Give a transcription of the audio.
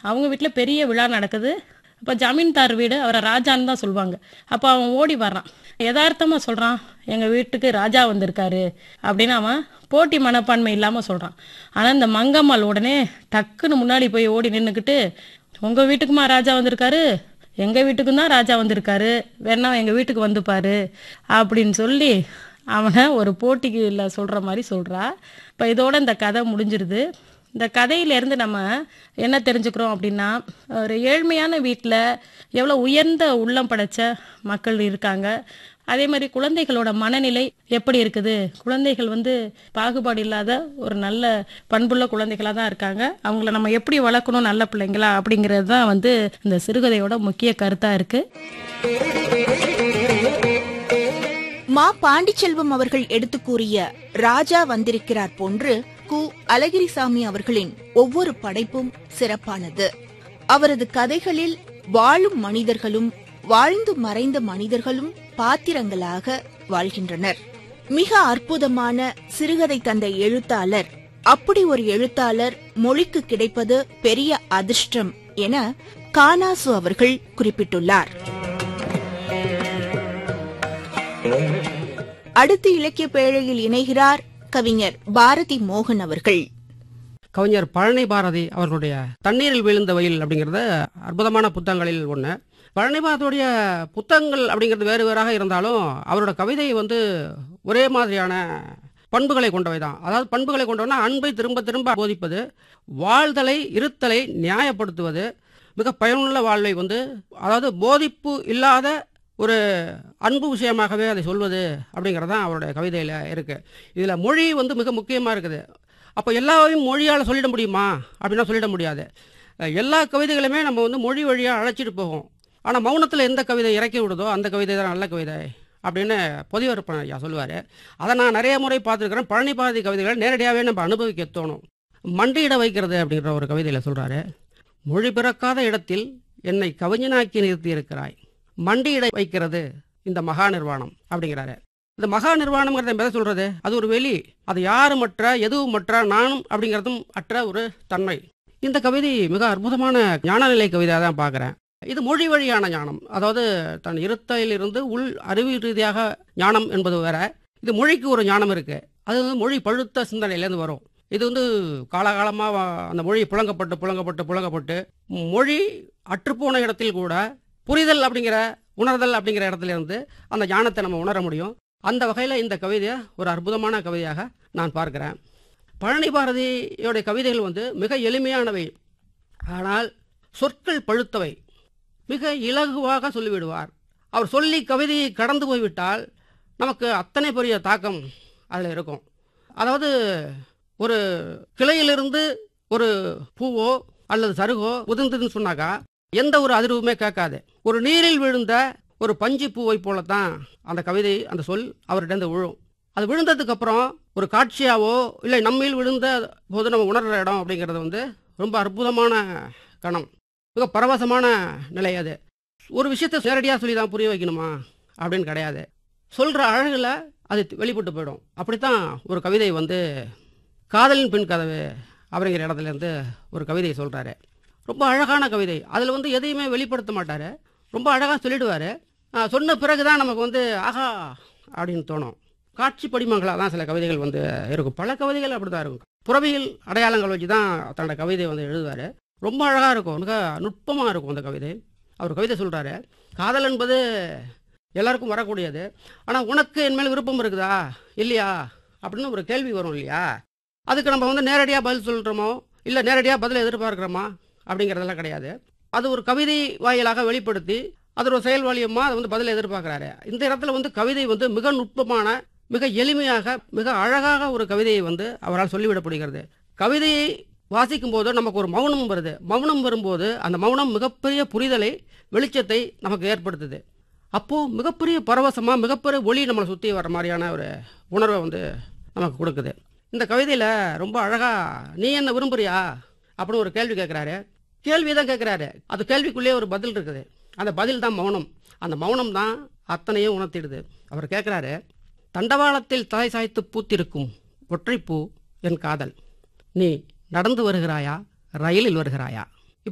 அவங்க வீட்டில் பெரிய விழா நடக்குது அப்போ ஜமீன்தார் வீடு அவரை ராஜான்னு தான் சொல்லுவாங்க அப்போ அவன் ஓடி வர்றான் யதார்த்தமாக சொல்கிறான் எங்கள் வீட்டுக்கு ராஜா வந்திருக்காரு அப்படின்னு அவன் போட்டி மனப்பான்மை இல்லாமல் சொல்கிறான் ஆனால் இந்த மங்கம்மாள் உடனே டக்குன்னு முன்னாடி போய் ஓடி நின்றுக்கிட்டு உங்கள் வீட்டுக்குமா ராஜா வந்திருக்காரு எங்கள் வீட்டுக்கும் தான் ராஜா வந்திருக்காரு வேணா எங்கள் வீட்டுக்கு வந்துப்பாரு அப்படின்னு சொல்லி அவனை ஒரு போட்டிக்கு இல்லை சொல்கிற மாதிரி சொல்கிறா இப்போ இதோட இந்த கதை முடிஞ்சிருது இந்த கதையிலேருந்து நம்ம என்ன தெரிஞ்சுக்கிறோம் அப்படின்னா ஒரு ஏழ்மையான வீட்டில் எவ்வளோ உயர்ந்த உள்ளம் படைச்ச மக்கள் இருக்காங்க அதே மாதிரி குழந்தைகளோட மனநிலை எப்படி இருக்குது குழந்தைகள் வந்து பாகுபாடு இல்லாத ஒரு நல்ல பண்புள்ள குழந்தைகளாக தான் இருக்காங்க அவங்கள நம்ம எப்படி வளர்க்கணும் நல்ல பிள்ளைங்களா அப்படிங்கிறது தான் வந்து இந்த சிறுகதையோட முக்கிய கருத்தாக இருக்குது மா பாண்டிச்செல்வம் அவர்கள் எடுத்து கூறிய ராஜா வந்திருக்கிறார் போன்று கு அழகிரிசாமி அவர்களின் ஒவ்வொரு படைப்பும் சிறப்பானது அவரது கதைகளில் வாழும் மனிதர்களும் வாழ்ந்து மறைந்த மனிதர்களும் பாத்திரங்களாக வாழ்கின்றனர் மிக அற்புதமான சிறுகதை தந்த எழுத்தாளர் அப்படி ஒரு எழுத்தாளர் மொழிக்கு கிடைப்பது பெரிய அதிர்ஷ்டம் என கானாசு அவர்கள் குறிப்பிட்டுள்ளார் அடுத்து இலக்கிய பேழையில் இணைகிறார் கவிஞர் பாரதி மோகன் அவர்கள் கவிஞர் பழனி பாரதி அவர்களுடைய தண்ணீரில் விழுந்த வயல் அப்படிங்கிறது அற்புதமான புத்தகங்களில் ஒன்று பழனி பாரதியுடைய புத்தகங்கள் அப்படிங்கிறது வேறு வேறாக இருந்தாலும் அவரோட கவிதை வந்து ஒரே மாதிரியான பண்புகளை கொண்டவை தான் அதாவது பண்புகளை கொண்டவனா அன்பை திரும்ப திரும்ப போதிப்பது வாழ்தலை இருத்தலை நியாயப்படுத்துவது மிக பயனுள்ள வாழ்வை வந்து அதாவது போதிப்பு இல்லாத ஒரு அன்பு விஷயமாகவே அதை சொல்வது அப்படிங்கிறது தான் அவருடைய கவிதையில் இருக்குது இதில் மொழி வந்து மிக முக்கியமாக இருக்குது அப்போ எல்லாவையும் மொழியால் சொல்லிட முடியுமா அப்படின்னா சொல்லிட முடியாது அஹ் எல்லா கவிதைகளுமே நம்ம வந்து மொழி வழியாக அழைச்சிட்டு போகும் ஆனால் மௌனத்தில் எந்த கவிதை இறக்கி விடுதோ அந்த கவிதை தான் நல்ல கவிதை அப்படின்னு பொதிவரப்பன் ஐயா சொல்லுவார் அதை நான் நிறைய முறை பார்த்துருக்கிறேன் பழனி பாரதி கவிதைகளை நேரடியாகவே நம்ம அனுபவிக்க தோணும் மண்டியிட வைக்கிறது அப்படிங்கிற ஒரு கவிதையில் சொல்கிறாரு மொழி பிறக்காத இடத்தில் என்னை கவிஞனாக்கி நிறுத்தியிருக்கிறாய் மண்டியிட வைக்கிறது இந்த மகா நிர்வாணம் அப்படிங்கிறாரு இந்த மகா நிர்வாணம்ங்கிறத எதை சொல்றது அது ஒரு வெளி அது யாருமற்ற எதுவுமற்ற நானும் அப்படிங்கிறதும் அற்ற ஒரு தன்மை இந்த கவிதை மிக அற்புதமான ஞானநிலை கவிதையாக தான் பார்க்குறேன் இது மொழி வழியான ஞானம் அதாவது தன் இருத்தையிலிருந்து உள் அறிவு ரீதியாக ஞானம் என்பது வேற இது மொழிக்கு ஒரு ஞானம் இருக்கு அது வந்து மொழி பழுத்த சிந்தனையிலேருந்து வரும் இது வந்து காலகாலமாக அந்த மொழி புழங்கப்பட்டு புழங்கப்பட்டு புழங்கப்பட்டு மொழி அற்றுப்போன இடத்தில் கூட புரிதல் அப்படிங்கிற உணர்தல் அப்படிங்கிற இடத்துல இருந்து அந்த ஞானத்தை நம்ம உணர முடியும் அந்த வகையில் இந்த கவிதையை ஒரு அற்புதமான கவிதையாக நான் பார்க்கிறேன் பழனி பாரதியோடைய கவிதைகள் வந்து மிக எளிமையானவை ஆனால் சொற்கள் பழுத்தவை மிக இலகுவாக சொல்லிவிடுவார் அவர் சொல்லி கவிதையை கடந்து போய்விட்டால் நமக்கு அத்தனை பெரிய தாக்கம் அதில் இருக்கும் அதாவது ஒரு கிளையிலிருந்து ஒரு பூவோ அல்லது சருகோ உதிர்ந்ததுன்னு சொன்னாக்கா எந்த ஒரு அதிர்வுமே கேட்காது ஒரு நீரில் விழுந்த ஒரு பஞ்சு பூவை போலத்தான் அந்த கவிதை அந்த சொல் அவர்கிட்ட விழும் அது விழுந்ததுக்கு அப்புறம் ஒரு காட்சியாவோ இல்லை நம்மில் விழுந்த போது நம்ம உணர்கிற இடம் அப்படிங்கிறது வந்து ரொம்ப அற்புதமான கணம் மிக பரவசமான நிலை அது ஒரு விஷயத்தை நேரடியாக சொல்லி தான் புரிய வைக்கணுமா அப்படின்னு கிடையாது சொல்கிற அழகில் அது வெளிப்பட்டு போயிடும் அப்படித்தான் ஒரு கவிதை வந்து காதலின் பின் கதவு அப்படிங்கிற இடத்துல இருந்து ஒரு கவிதையை சொல்கிறாரு ரொம்ப அழகான கவிதை அதில் வந்து எதையுமே வெளிப்படுத்த மாட்டார் ரொம்ப அழகாக சொல்லிடுவார் சொன்ன பிறகு தான் நமக்கு வந்து ஆஹா அப்படின்னு தோணும் காட்சி படிமங்களாக தான் சில கவிதைகள் வந்து இருக்கும் பல கவிதைகள் அப்படி தான் இருக்கும் புறவியல் அடையாளங்கள் வச்சு தான் தன்னோட கவிதை வந்து எழுதுவார் ரொம்ப அழகாக இருக்கும் மிக நுட்பமாக இருக்கும் அந்த கவிதை அவர் கவிதை சொல்கிறாரு காதல் என்பது எல்லாருக்கும் வரக்கூடியது ஆனால் உனக்கு என் மேல் விருப்பம் இருக்குதா இல்லையா அப்படின்னு ஒரு கேள்வி வரும் இல்லையா அதுக்கு நம்ம வந்து நேரடியாக பதில் சொல்கிறோமோ இல்லை நேரடியாக பதில் எதிர்பார்க்குறோமா அப்படிங்கிறதெல்லாம் கிடையாது அது ஒரு கவிதை வாயிலாக வெளிப்படுத்தி அது ஒரு செயல் வழியமாக அதை வந்து பதில் எதிர்பார்க்குறாரு இந்த இடத்துல வந்து கவிதை வந்து மிக நுட்பமான மிக எளிமையாக மிக அழகாக ஒரு கவிதையை வந்து அவரால் சொல்லிவிடப்படுகிறது கவிதையை வாசிக்கும் போது நமக்கு ஒரு மௌனம் வருது மௌனம் வரும்போது அந்த மௌனம் மிகப்பெரிய புரிதலை வெளிச்சத்தை நமக்கு ஏற்படுத்துது அப்போது மிகப்பெரிய பரவசமாக மிகப்பெரிய ஒளி நம்மளை சுற்றி வர மாதிரியான ஒரு உணர்வை வந்து நமக்கு கொடுக்குது இந்த கவிதையில் ரொம்ப அழகாக நீ என்ன விரும்புறியா அப்படின்னு ஒரு கேள்வி கேட்குறாரு கேள்வி தான் கேட்குறாரு அது கேள்விக்குள்ளேயே ஒரு பதில் இருக்குது அந்த பதில் தான் மௌனம் அந்த மௌனம் தான் அத்தனையும் உணர்த்திடுது அவர் கேட்குறாரு தண்டவாளத்தில் தலை சாய்த்து பூத்திருக்கும் ஒற்றைப்பூ என் காதல் நீ நடந்து வருகிறாயா ரயிலில் வருகிறாயா